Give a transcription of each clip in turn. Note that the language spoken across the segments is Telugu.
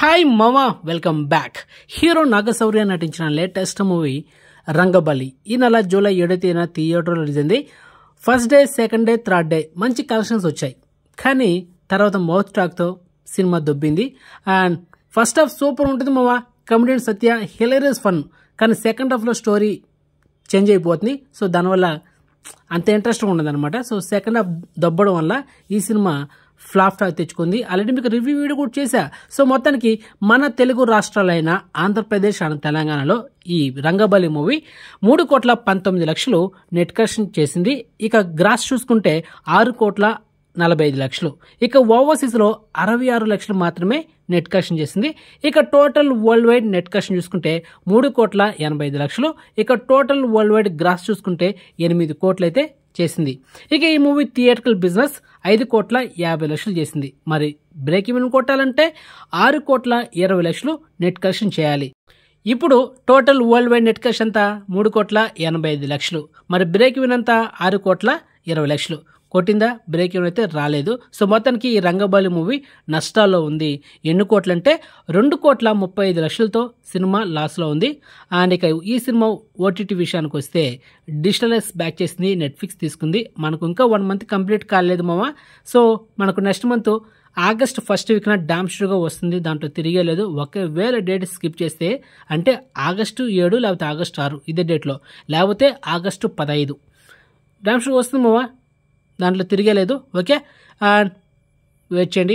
హాయ్ మామా వెల్కమ్ బ్యాక్ హీరో నాగశౌర్య నటించిన లేటెస్ట్ మూవీ రంగబలి ఈ నెల జూలై ఏడో తేదీన థియేటర్లో రిలీజ్ అయింది first day second day third day మంచి కలెక్షన్స్ వచ్చాయి కానీ తర్వాత మౌత్ టాక్తో సినిమా దొబ్బింది అండ్ ఫస్ట్ హాఫ్ సూపర్ ఉంటుంది మామ కమెడియన్ సత్య హిలరియస్ ఫన్ కానీ సెకండ్ హాఫ్లో స్టోరీ చేంజ్ అయిపోతుంది సో దానివల్ల అంత ఇంట్రెస్ట్గా ఉండదు అనమాట సో సెకండ్ హాఫ్ దొబ్బడం వల్ల ఈ సినిమా ఫ్లాప్ టాక్ తెచ్చుకుంది ఆల్రెడీ మీకు రివ్యూ వీడియో కూడా చేశా సో మొత్తానికి మన తెలుగు రాష్ట్రాలైన ఆంధ్రప్రదేశ్ అండ్ తెలంగాణలో ఈ రంగబలి మూవీ మూడు కోట్ల పంతొమ్మిది లక్షలు నెట్ కలెక్షన్ చేసింది ఇక గ్రాస్ చూసుకుంటే ఆరు కోట్ల నలభై ఐదు లక్షలు ఇక ఓవర్సీస్లో అరవై ఆరు లక్షలు మాత్రమే నెట్ కలెక్షన్ చేసింది ఇక total world wide net collection చూసుకుంటే మూడు కోట్ల ఎనభై ఐదు లక్షలు ఇక టోటల్ వరల్డ్ వైడ్ గ్రాస్ చూసుకుంటే ఎనిమిది కోట్లు అయితే చేసింది ఇక ఈ మూవీ థియేటర్కల్ బిజినెస్ ఐదు కోట్ల యాభై లక్షలు చేసింది మరి బ్రేక్ ఈవెన్ కొట్టాలంటే ఆరు కోట్ల ఇరవై లక్షలు నెట్ కలెక్షన్ చేయాలి ఇప్పుడు total world wide net collection అంతా మూడు కోట్ల ఎనభై ఐదు లక్షలు మరి బ్రేక్ ఈవెన్ అంతా ఆరు కోట్ల ఇరవై లక్షలు కొట్టిందా బ్రేక్ ఈవెన్ అయితే రాలేదు సో మొత్తానికి ఈ రంగబాలి మూవీ నష్టాల్లో ఉంది ఎన్ని కోట్లు అంటే రెండు కోట్ల ముప్పై ఐదు లక్షలతో సినిమా లాస్లో ఉంది అండ్ ఇక ఈ సినిమా ఓటీటీ విషయానికి వస్తే డిజిటలైజ్ బ్యాక్ చేసింది నెట్ఫ్లిక్స్ తీసుకుంది మనకు ఇంకా వన్ మంత్ కంప్లీట్ కాలేదు మామ సో మనకు నెక్స్ట్ మంత్ ఆగస్ట్ ఫస్ట్ వీక్న డామ్ షూగా వస్తుంది దాంట్లో తిరిగేలేదు ఒకవేళ డేట్ స్కిప్ చేస్తే అంటే ఆగస్టు ఏడు లేకపోతే ఆగస్టు ఆరు ఇదే డేట్లో లేకపోతే ఆగస్టు పదహైదు డామ్ షూ వస్తుంది మావా దాంట్లో తిరిగేలేదు ఓకే అండ్ వెయిట్ చేయండి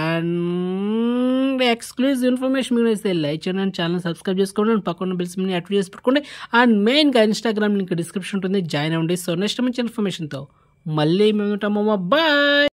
అండ్ ఎక్స్క్లూజివ్ ఇన్ఫర్మేషన్ మీకు ఇస్తే లైక్ చేయండి అండ్ ఛానల్ సబ్స్క్రైబ్ చేసుకోండి అండ్ పక్కన బిల్స్ మీద యాక్టివ్ చేసి పెట్టుకోండి అండ్ మెయిన్గా ఇన్స్టాగ్రామ్ లింక్ డిస్క్రిప్షన్ ఉంటుంది జాయిన్ అవ్వండి సో నెక్స్ట్ మంచి ఇన్ఫర్మేషన్తో మళ్ళీ మేము ఉంటాము బాయ్